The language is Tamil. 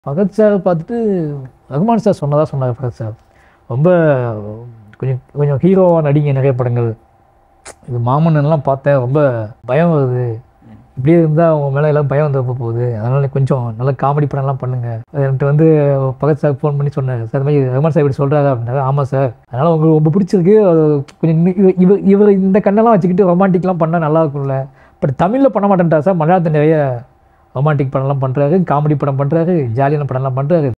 பகத் சார் பார்த்துட்டு ரகுமான் சார் சொன்னதாக சொன்னார் பகத் சார் ரொம்ப கொஞ்சம் கொஞ்சம் ஹீரோவாக நடிங்க நிறைய படங்கள் இது மாமன் எல்லாம் பார்த்தேன் ரொம்ப பயம் வருது இப்படியே இருந்தால் அவங்க மேலே எல்லாம் பயம் வந்து போகுது அதனால கொஞ்சம் நல்ல காமெடி படம்லாம் பண்ணுங்க என்கிட்ட வந்து பகத் சார் ஃபோன் பண்ணி சொன்னார் சார் இந்த மாதிரி ரகுமான் சார் இப்படி சொல்கிறாரு அப்படின்னாரு ஆமாம் சார் அதனால் உங்களுக்கு ரொம்ப பிடிச்சிருக்கு அது கொஞ்சம் இன்னும் இவ- இவர் இவர் இந்த கண்ணெல்லாம் வச்சுக்கிட்டு ரொமான்டிக்லாம் பண்ணால் நல்லா இருக்கும்ல பட் தமிழில் பண்ண மாட்டேன்டா சார் மலையாளத்தில் நிறைய ரொமான்டிக் படம்லாம் பண்ணுறாரு காமெடி படம் பண்ணுறாரு ஜாலியான படம்லாம் பண்ணுறாரு